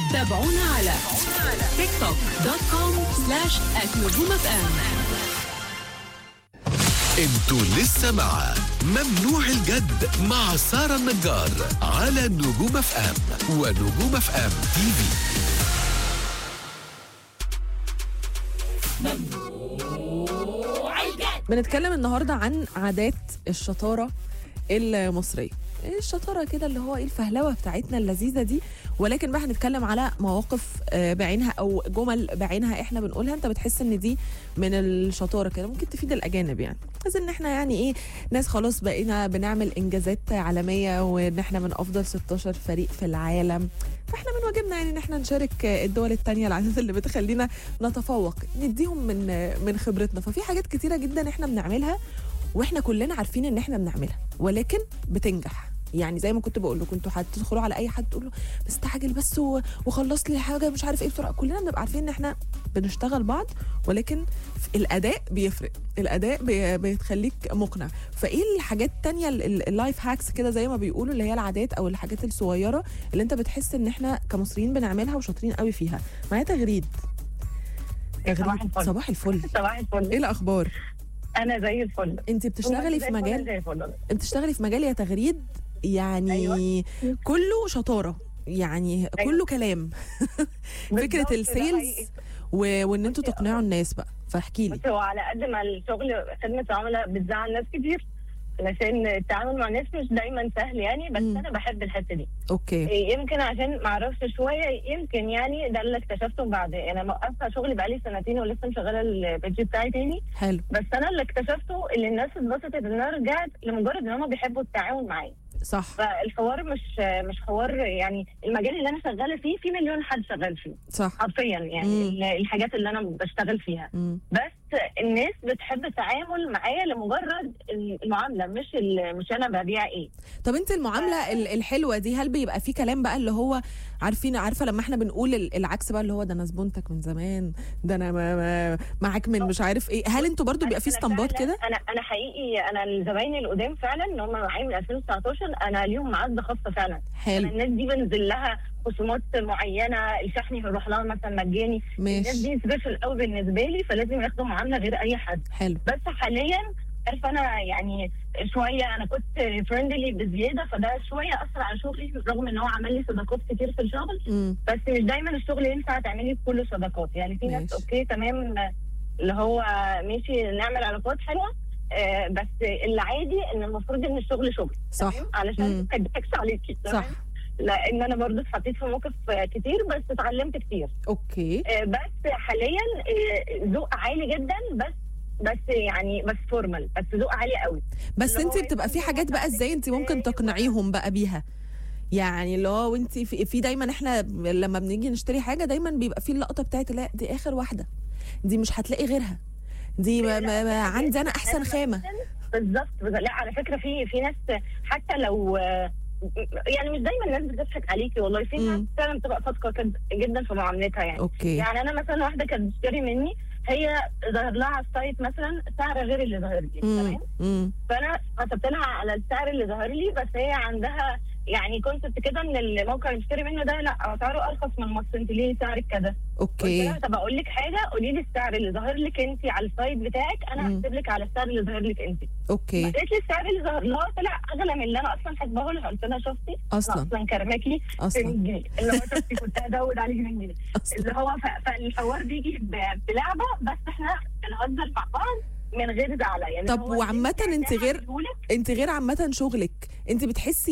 تابعونا على تيك توك دوت كوم سلاش نجوم اف ام انتوا لسه مع ممنوع الجد مع سارة النجار على نجوم اف ام ونجوم اف ام تي في بنتكلم النهارده عن عادات الشطاره المصريه الشطاره كده اللي هو ايه الفهلوه بتاعتنا اللذيذه دي ولكن بقى هنتكلم على مواقف آه، بعينها او جمل بعينها احنا بنقولها انت بتحس ان دي من الشطاره كده ممكن تفيد الاجانب يعني بس ان احنا يعني ايه ناس خلاص بقينا بنعمل انجازات عالميه وان احنا من افضل 16 فريق في العالم فاحنا من واجبنا يعني ان احنا نشارك الدول التانية العادات اللي بتخلينا نتفوق نديهم من من خبرتنا ففي حاجات كتيره جدا احنا بنعملها واحنا كلنا عارفين ان احنا بنعملها ولكن بتنجح يعني زي ما كنت بقول لكم انتوا هتدخلوا على اي حد تقول له بس استعجل بس و- وخلص لي حاجه مش عارف ايه بسرعه كلنا بنبقى عارفين ان احنا بنشتغل بعض ولكن الاداء بيفرق الاداء بي- بيتخليك مقنع فايه الحاجات التانية ال- ال- اللايف هاكس كده زي ما بيقولوا اللي هي العادات او الحاجات الصغيره اللي انت بتحس ان احنا كمصريين بنعملها وشاطرين قوي فيها معايا تغريد صباح الفل. صباح الفل صباح الفل ايه الاخبار انا زي الفل انت بتشتغلي زي في الفل، مجال زي الفل انت بتشتغلي في مجال يا تغريد يعني أيوة. كله شطاره يعني أيوة. كله كلام فكره بالظبط، ده السيلز حقيقي. و... وان انتوا تقنعوا الناس بقى فاحكي لي بس هو على قد ما الشغل خدمة العملاء بتزعل ناس كتير علشان التعامل مع الناس مش دايما سهل يعني بس مم. انا بحب الحته دي اوكي يمكن عشان ما اعرفش شويه يمكن يعني ده اللي اكتشفته بعد انا موقفه شغلي بقالي سنتين ولسه مشغله البيج بتاعي تاني حلو بس انا اللي اكتشفته اللي الناس اتبسطت ان انا رجعت لمجرد ان هم بيحبوا التعاون معايا صح فالحوار مش مش حوار يعني المجال اللي انا شغاله فيه في مليون حد شغال فيه صح حرفيا يعني مم. ال- الحاجات اللي انا بشتغل فيها مم. بس الناس بتحب التعامل معايا لمجرد المعامله مش ال- مش انا ببيع ايه طب انت المعامله ال- الحلوه دي هل بيبقى في كلام بقى اللي هو عارفين عارفه لما احنا بنقول ال- العكس بقى اللي هو ده انا زبونتك من زمان ده انا ما ما معاك من مش عارف ايه هل انتوا برضو بيبقى في أنا اسطمبات فعلاً- كده انا انا حقيقي انا زمايلي القدام فعلا ان هم معايا من 2019 انا ليهم معاد خاصه فعلا أنا حلو الناس دي بنزل لها خصومات معينه الشحن هيروح لها مثلا مجاني الناس ماشي دي سبيشال قوي بالنسبه لي فلازم ياخدوا معامله غير اي حد حلو بس حاليا عارفه انا يعني شويه انا كنت فريندلي بزياده فده شويه اثر على شغلي رغم ان هو عمل لي صداقات كتير في الشغل مم. بس مش دايما الشغل ينفع تعملي كله صداقات يعني في ناس ماشي. اوكي تمام اللي هو ماشي نعمل علاقات حلوه آه بس العادي ان المفروض ان الشغل شغل صح تمام؟ علشان مم. ما يضحكش عليكي تمام؟ صح لان انا برضو اتحطيت في موقف آه، كتير بس اتعلمت كتير اوكي آه، بس حاليا آه، ذوق عالي جدا بس بس يعني بس فورمال بس ذوق عالي قوي بس اللي انت هو بتبقى في يكون حاجات بقى ازاي انت ممكن إزاي و- تقنعيهم بقى بيها يعني اللي هو وانت في, في دايما احنا لما بنيجي نشتري حاجه دايما بيبقى في اللقطه بتاعت لا دي اخر واحده دي مش هتلاقي غيرها دي ما ما ما عندي انا احسن خامه بالظبط بالظبط. لا على فكره في في ناس حتى لو آه، يعني مش دايما الناس بتضحك عليكي والله في ناس مم. فعلا بتبقى صادقه كد- جدا في معاملتها يعني اوكي يعني انا مثلا واحده كانت بتشتري مني هي ظهر لها على السايت مثلا سعر غير اللي ظاهر لي امم تمام امم فانا حسبت لها على السعر اللي ظهر لي بس هي عندها يعني كونسبت كده ان الموقع اللي بشتري منه ده لا اسعاره ارخص من مصر انت ليه سعرك كده؟ قلت اوكي لها طب اقول لك حاجه قولي لي السعر اللي ظاهر لك انت على السايت بتاعك انا مم. هحسب لك على السعر اللي ظاهر لك انت اوكي قالت لي السعر اللي ظهر لها طلع اغلى من اللي انا اصلا حاسباه لها قلت لها شفتي انا اصلا اصلا كرماكي ب 100 اصلا جنيه اللي هو شفتي كنت هزود عليك 100 جنيه اللي اصلا هو ف- فالحوار بيجي ب- بلعبه بس احنا بنهزر مع بعض من غير زعل يعني طب هو وعامة اللي انت غير- هعمله لك انت غير عامه شغلك انت بتحسي